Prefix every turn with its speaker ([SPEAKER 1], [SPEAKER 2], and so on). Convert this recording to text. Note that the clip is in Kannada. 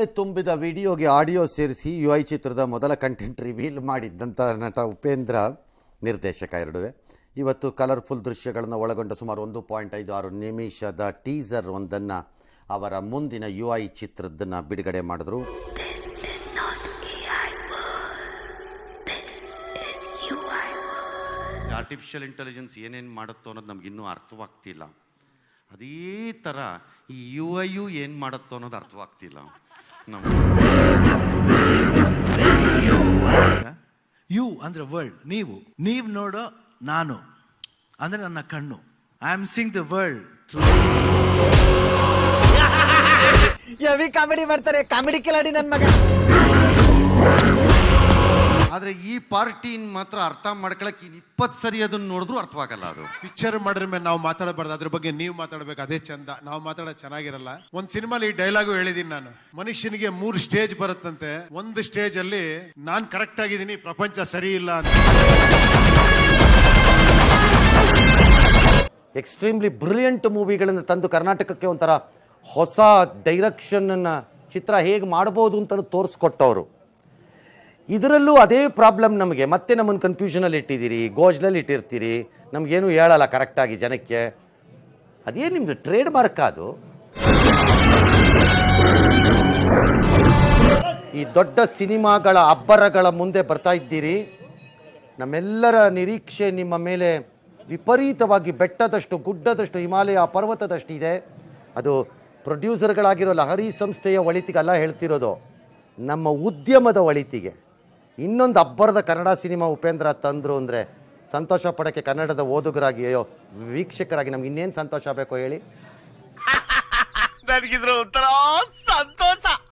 [SPEAKER 1] ತುಂಬಿದ ವಿಡಿಯೋಗೆ ಆಡಿಯೋ ಸೇರಿಸಿ ಯು ಐ ಚಿತ್ರದ ಮೊದಲ ಕಂಟೆಂಟ್ ರಿವೀಲ್ ಮಾಡಿದ್ದಂಥ ನಟ ಉಪೇಂದ್ರ ನಿರ್ದೇಶಕ ಎರಡುವೆ ಇವತ್ತು ಕಲರ್ಫುಲ್ ದೃಶ್ಯಗಳನ್ನು ಒಳಗೊಂಡ ಸುಮಾರು ಒಂದು ಪಾಯಿಂಟ್ ಐದು ಆರು ನಿಮಿಷದ ಟೀಸರ್ ಒಂದನ್ನು ಅವರ ಮುಂದಿನ ಯು ಐ ಚಿತ್ರದನ್ನು ಬಿಡುಗಡೆ ಮಾಡಿದ್ರು
[SPEAKER 2] This is not AI world. This is UI world.
[SPEAKER 1] Artificial intelligence ಏನೇನು ಮಾಡುತ್ತೋ ಅನ್ನೋದು ನಮಗಿನ್ನೂ ಅರ್ಥವಾಗ್ತಿಲ್ಲ ಅದೇ ಥರ ಈ ಯು ಐ ಯು ಏನು ಮಾಡುತ್ತೋ ಅನ್ನೋದು ಅರ್ಥವಾಗ್ತಿಲ್ಲ ನಮ್ಮ
[SPEAKER 3] ಯು ಅಂದ್ರೆ ವರ್ಲ್ಡ್ ನೀವು ನೀವು ನೋಡೋ ನಾನು ಅಂದ್ರೆ ನನ್ನ ಕಣ್ಣು I am sing the world through
[SPEAKER 4] heavy comedy ಮಾಡ್ತಾರೆ ಕಾಮಿಡಿ ಕಿಲಾಡಿ ನನ್ ಮಗ
[SPEAKER 1] ಆದರೆ ಈ ಪಾರ್ಟಿನ ಮಾತ್ರ ಅರ್ಥ ಮಾಡ್ಕೊಳಕ್ಕೆ ಇನ್ನು ಇಪ್ಪತ್ತು ಸರಿ ಅದನ್ನು ನೋಡಿದ್ರು ಅರ್ಥವಾಗಲ್ಲ ಅದು
[SPEAKER 5] ಪಿಕ್ಚರ್ ಮಾಡಿದ್ರ ಮೇಲೆ ನಾವು ಮಾತಾಡಬಾರ್ದು ಅದ್ರ ಬಗ್ಗೆ ನೀವು ಮಾತಾಡ್ಬೇಕು ಅದೇ ಚಂದ ನಾವು ಮಾತಾಡೋದು ಚೆನ್ನಾಗಿರಲ್ಲ ಒಂದ್ ಸಿನಿಮಾಲಿ ಈ ಡೈಲಾಗು ಹೇಳಿದೀನಿ ನಾನು ಮನುಷ್ಯನಿಗೆ ಮೂರು ಸ್ಟೇಜ್ ಬರುತ್ತಂತೆ ಒಂದು ಸ್ಟೇಜ್ ಅಲ್ಲಿ ನಾನ್ ಕರೆಕ್ಟ್ ಆಗಿದ್ದೀನಿ ಪ್ರಪಂಚ ಸರಿ ಇಲ್ಲ ಅಂತ
[SPEAKER 1] ಎಕ್ಸ್ಟ್ರೀಮ್ಲಿ ಬ್ರಿಲಿಯಂಟ್ ಮೂವಿಗಳನ್ನು ತಂದು ಕರ್ನಾಟಕಕ್ಕೆ ಒಂಥರ ಹೊಸ ಡೈರೆಕ್ಷನನ್ನು ಚಿತ್ರ ಹೇಗೆ ಮಾಡ್ಬೋದು ಅಂತ ತೋರಿಸ್ಕೊಟ್ಟವರು ಇದರಲ್ಲೂ ಅದೇ ಪ್ರಾಬ್ಲಮ್ ನಮಗೆ ಮತ್ತೆ ನಮ್ಮನ್ನು ಕನ್ಫ್ಯೂಷನಲ್ಲಿ ಇಟ್ಟಿದ್ದೀರಿ ಗೋಜ್ಲಲ್ಲಿ ಇಟ್ಟಿರ್ತೀರಿ ನಮಗೇನು ಹೇಳಲ್ಲ ಕರೆಕ್ಟಾಗಿ ಜನಕ್ಕೆ ಅದೇ ನಿಮ್ಮದು ಟ್ರೇಡ್ ಮಾರ್ಕ್ ಅದು ಈ ದೊಡ್ಡ ಸಿನಿಮಾಗಳ ಅಬ್ಬರಗಳ ಮುಂದೆ ಬರ್ತಾ ಇದ್ದೀರಿ ನಮ್ಮೆಲ್ಲರ ನಿರೀಕ್ಷೆ ನಿಮ್ಮ ಮೇಲೆ ವಿಪರೀತವಾಗಿ ಬೆಟ್ಟದಷ್ಟು ಗುಡ್ಡದಷ್ಟು ಹಿಮಾಲಯ ಪರ್ವತದಷ್ಟು ಇದೆ ಅದು ಪ್ರೊಡ್ಯೂಸರ್ಗಳಾಗಿರೋ ಲಹರಿ ಸಂಸ್ಥೆಯ ಒಳಿತಿಗಲ್ಲ ಹೇಳ್ತಿರೋದು ನಮ್ಮ ಉದ್ಯಮದ ಒಳಿತಿಗೆ ಇನ್ನೊಂದು ಅಬ್ಬರದ ಕನ್ನಡ ಸಿನಿಮಾ ಉಪೇಂದ್ರ ತಂದರು ಅಂದರೆ ಸಂತೋಷ ಪಡೋಕ್ಕೆ ಕನ್ನಡದ ಓದುಗರಾಗಿ ಅಯ್ಯೋ ವೀಕ್ಷಕರಾಗಿ ನಮ್ಗೆ ಇನ್ನೇನು ಸಂತೋಷ ಬೇಕೋ ಹೇಳಿ
[SPEAKER 6] ನನಗಿದ್ರ ಒಂಥರ ಸಂತೋಷ